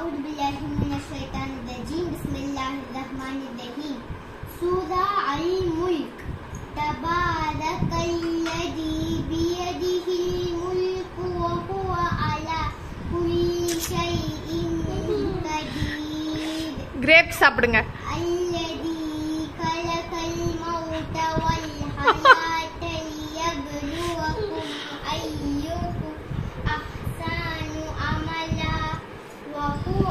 أعوذ بالله من الشيطان الرجيم بسم الله الرحمن الرحيم سورة الملك تبارك الذي بيده الملك وهو على كل شيء قدير grapes சாப்பிடுங்க الذي خلق الموت والحياة ليبلوكم أيكم أحسن عملا وهو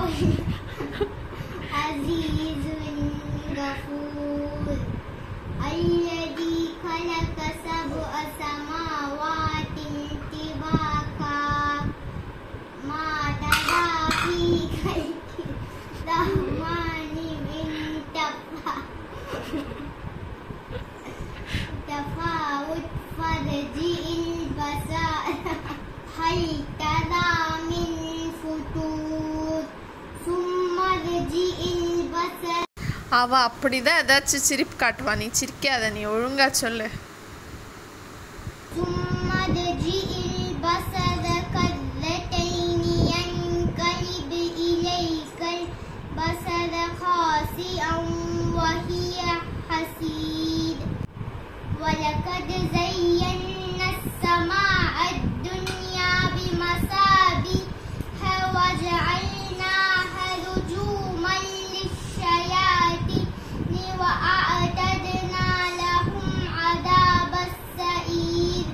عزيز غفور الذي خلق سبع سماوات طباقا ما ترى في خلق الرحمن من تفاوت تفاوت فرجع البصر هل ترى من فتور ثم ارجع البصر அவ அப்படிதான் ஏதாச்சும் சிரிப்பு காட்டுவா நீ சிரிக்காத நீ ஒழுங்கா சொல்லு ثم ارجع البصر كرتين ينقلب إليك البصر خاسئا وهي حسيد ولقد زينا السماء الدنيا بمصابيح وجعلناها رجوما للشياطين وأعتدنا لهم عذاب السعير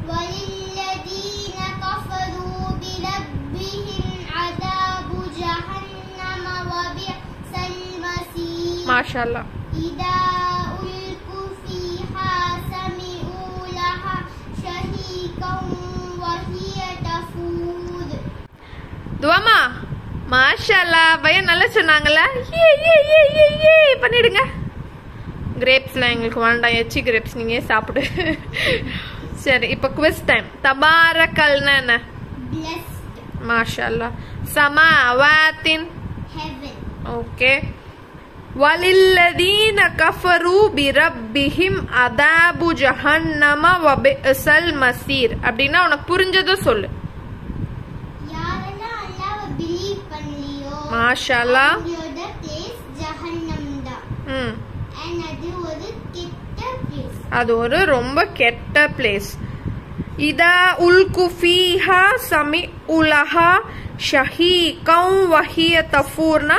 وللذين كفروا بربهم عذاب جهنم وبئس المصير மாஷா அல்லாஹ். إذا ألقوا فيها سمعوا لها شهيقا وهي تفور துவாமா மாஷா அல்லாஹ். பையன் நல்லா சொன்னாங்கல்ல ஏ ஏ ஏ ஏ ஏ பண்ணிடுங்க கிரேப்ஸ்லாம் எங்களுக்கு வேண்டாம் எச்சி கிரேப்ஸ் நீங்க சாப்பிடு சரி இப்போ குவிஸ் டைம் தபாரக்கல்னா என்ன blessed மாஷா அல்லாஹ். சமாவாத்தின் heaven ஓகே வலில்லதீன கஃபரு பிரப்பிஹிம் அதாபு ஜஹன்னம வபிஅசல் மசீர் அப்படின்னா உனக்கு புரிஞ்சதும் சொல்லு யாரெல்லாம் அல்லாஹ்வை believe பண்ணலையோ மாஷா அல்லாஹ். அவங்களோட place ஜஹன்னம் தான் ம் and அது ஒரு கெட்ட place அது ஒரு ரொம்ப கெட்ட பிளேஸ் இதா உல்கு ஃபீஹா சமி உலஹா ஷஹீகம் வஹிய தஃபூர்னா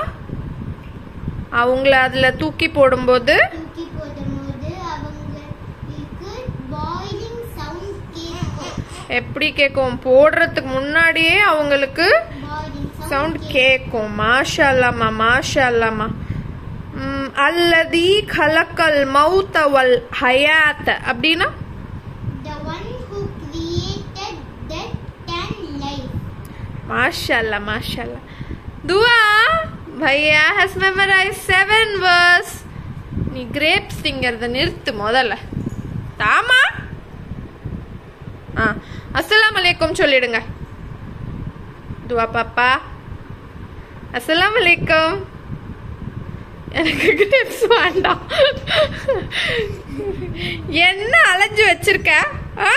அவங்கள அதுல தூக்கி போடும்போது தூக்கி போடும்போது அவங்களுக்கு பாய்லிங் சவுண்ட் கேட்கும் எப்படி கேட்கும் போடுறதுக்கு முன்னாடியே அவங்களுக்கு பாய்லிங் சவுண்ட் கேட்கும் மாஷா அல்லாமா மாஷா அல்லாமா ம், அல்லதி கலக்கல் மௌத்த வல் ஹயாத்த அப்படின்னா the one who created death and life மாஷா அல்லா மாஷா அல்லா துவா பையா ஹஸ் மெமரைஸ் செவன் வேர்ஸ் நீ கிரேப்ஸ் திங்கிறத நிறுத்து முதல்ல தாமா ஆ அஸ்ஸலாமு அலைக்கும் சொல்லிடுங்க துவா பாப்பா அஸ்ஸலாமு அலைக்கும் எனக்கு கிரேப்ஸ் வேண்டாம் என்ன அலைஞ்சு வச்சிருக்க ஆ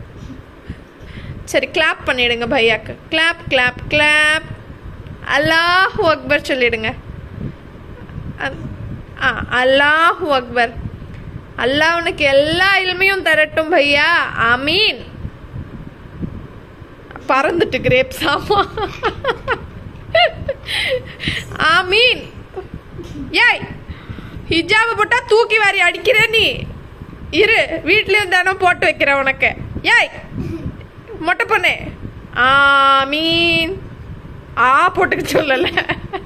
சரி கிளாப் பண்ணிடுங்க பையாக்கு கிளாப் கிளாப் கிளாப் அல்லாஹு அக்பர் சொல்லிடுங்க அ- ஆ அல்லாஹு அக்பர் அல்லாஹ் உனக்கு எல்லா இல்மையும் தரட்டும் பையா ஆமீன் பறந்துட்டு கிரேப்ஸ் ஆமா ஆமீன் ஏய் ஹிஜாபை போட்டா தூக்கி வாரி அடிக்கிற நீ இரு வீட்லயும் தானே போட்டு வைக்கிறேன் உனக்கு ஏய் மொட்டை பொண்ணு ஆமீன் ஆ போட்டுக்க சொல்லல